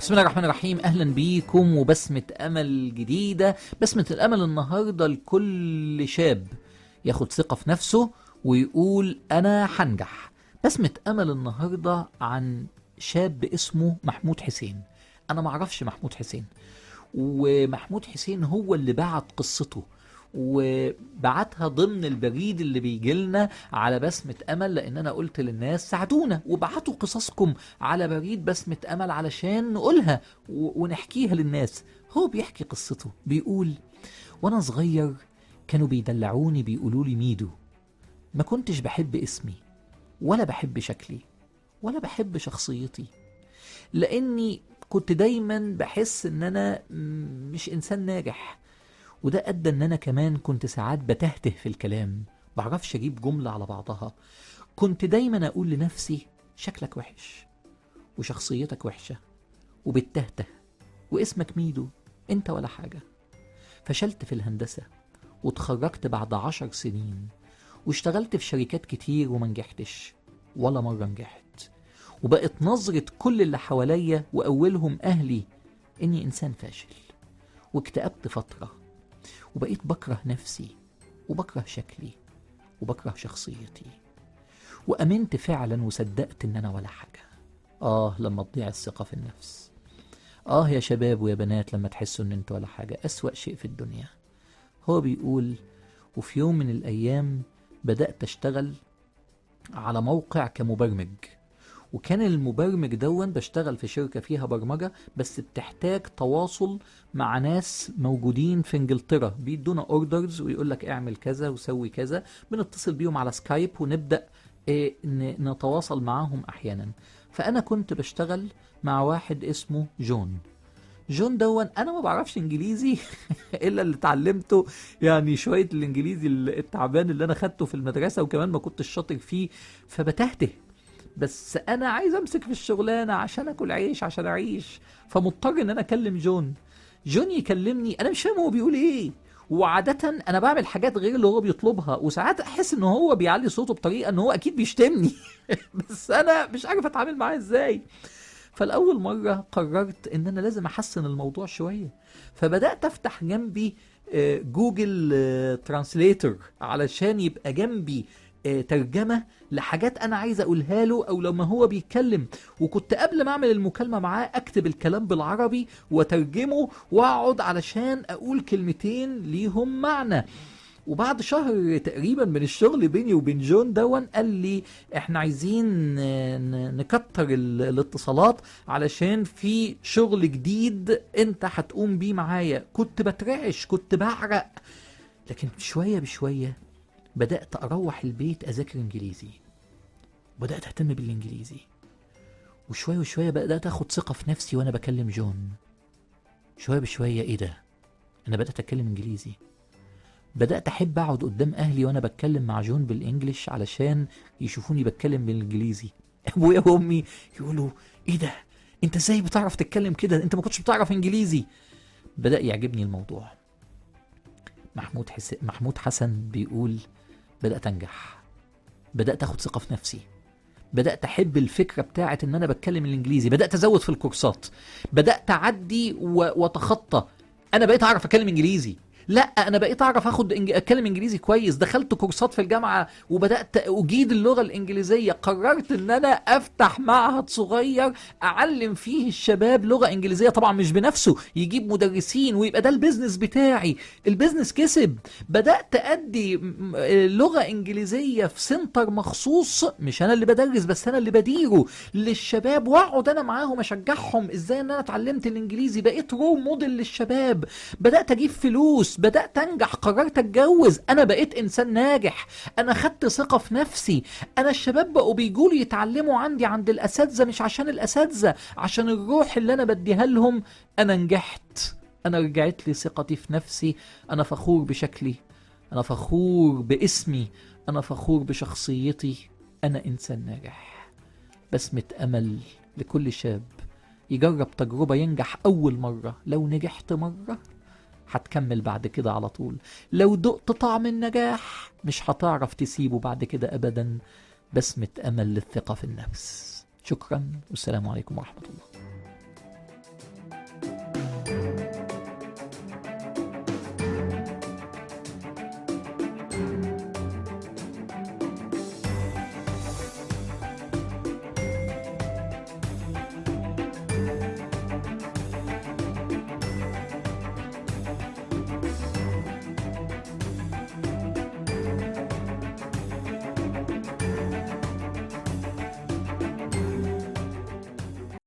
بسم الله الرحمن الرحيم اهلا بيكم وبسمة امل جديدة بسمة الامل النهاردة لكل شاب ياخد ثقة في نفسه ويقول انا هنجح بسمة امل النهاردة عن شاب اسمه محمود حسين انا معرفش محمود حسين ومحمود حسين هو اللي بعت قصته وبعتها ضمن البريد اللي بيجي لنا على بسمة أمل لأن أنا قلت للناس ساعدونا وبعتوا قصصكم على بريد بسمة أمل علشان نقولها و- ونحكيها للناس هو بيحكي قصته بيقول وأنا صغير كانوا بيدلعوني بيقولوا لي ميدو ما كنتش بحب اسمي ولا بحب شكلي ولا بحب شخصيتي لاني كنت دايما بحس ان انا م- مش انسان ناجح وده ادى ان انا كمان كنت ساعات بتهته في الكلام بعرفش اجيب جملة على بعضها كنت دايما اقول لنفسي شكلك وحش وشخصيتك وحشة وبتهته واسمك ميدو انت ولا حاجة فشلت في الهندسة وتخرجت بعد عشر سنين واشتغلت في شركات كتير وما نجحتش ولا مرة نجحت وبقت نظرة كل اللي حواليا وأولهم أهلي إني إنسان فاشل واكتئبت فترة وبقيت بكره نفسي وبكره شكلي وبكره شخصيتي وأمنت فعلا وصدقت إن أنا ولا حاجة آه لما تضيع الثقة في النفس آه يا شباب ويا بنات لما تحسوا إن أنت ولا حاجة أسوأ شيء في الدنيا هو بيقول وفي يوم من الأيام بدأت أشتغل على موقع كمبرمج وكان المبرمج دون بشتغل في شركة فيها برمجة بس بتحتاج تواصل مع ناس موجودين في انجلترا بيدونا اوردرز ويقول لك اعمل كذا وسوي كذا بنتصل بيهم على سكايب ونبدأ إيه ن- نتواصل معاهم احيانا فانا كنت بشتغل مع واحد اسمه جون جون دون انا ما بعرفش انجليزي الا اللي اتعلمته يعني شويه الانجليزي التعبان اللي انا خدته في المدرسه وكمان ما كنتش شاطر فيه فبتهته بس انا عايز امسك في الشغلانه عشان اكل عيش عشان اعيش فمضطر ان انا اكلم جون جون يكلمني انا مش فاهم هو بيقول ايه وعادة أنا بعمل حاجات غير اللي هو بيطلبها وساعات أحس إن هو بيعلي صوته بطريقة إن هو أكيد بيشتمني بس أنا مش عارف أتعامل معاه إزاي فالأول مرة قررت إن أنا لازم أحسن الموضوع شوية فبدأت أفتح جنبي آه، جوجل آه، ترانسليتر علشان يبقى جنبي آه، ترجمة لحاجات أنا عايز أقولها له أو لما هو بيتكلم وكنت قبل ما أعمل المكالمة معاه أكتب الكلام بالعربي وترجمه وأقعد علشان أقول كلمتين ليهم معنى وبعد شهر تقريبا من الشغل بيني وبين جون دون قال لي احنا عايزين ن- نكتر ال- الاتصالات علشان في شغل جديد انت هتقوم بيه معايا كنت بترعش كنت بعرق لكن شوية بشوية بدأت أروح البيت أذاكر إنجليزي بدأت أهتم بالإنجليزي وشوية وشوية بدأت أخد ثقة في نفسي وأنا بكلم جون شوية بشوية إيه ده أنا بدأت أتكلم إنجليزي بدأت أحب أقعد قدام أهلي وأنا بتكلم مع جون بالإنجليش علشان يشوفوني بتكلم بالإنجليزي أبويا وأمي يقولوا إيه ده أنت إزاي بتعرف تتكلم كده أنت ما كنتش بتعرف إنجليزي بدأ يعجبني الموضوع محمود حس... محمود حسن بيقول بدأت أنجح بدأت أخد ثقة في نفسي بدأت أحب الفكرة بتاعت إن أنا بتكلم الإنجليزي بدأت أزود في الكورسات بدأت أعدي و... وأتخطى أنا بقيت أعرف أتكلم إنجليزي لا انا بقيت اعرف اخد إنج... اتكلم انجليزي كويس دخلت كورسات في الجامعه وبدات اجيد اللغه الانجليزيه قررت ان انا افتح معهد صغير اعلم فيه الشباب لغه انجليزيه طبعا مش بنفسه يجيب مدرسين ويبقى ده البيزنس بتاعي البيزنس كسب بدات ادي م- م- لغه انجليزيه في سنتر مخصوص مش انا اللي بدرس بس انا اللي بديره للشباب واقعد انا معاهم اشجعهم ازاي ان انا اتعلمت الانجليزي بقيت رو موديل للشباب بدات اجيب فلوس بدات انجح قررت اتجوز انا بقيت انسان ناجح انا خدت ثقه في نفسي انا الشباب بقوا بيجوا لي يتعلموا عندي عند الاساتذه مش عشان الاساتذه عشان الروح اللي انا بديها لهم انا نجحت انا رجعت لي ثقتي في نفسي انا فخور بشكلي انا فخور باسمي انا فخور بشخصيتي انا انسان ناجح بسمة امل لكل شاب يجرب تجربة ينجح أول مرة لو نجحت مرة هتكمل بعد كده على طول لو دقت طعم النجاح مش هتعرف تسيبه بعد كده أبدا بسمة أمل للثقة في النفس شكرا والسلام عليكم ورحمة الله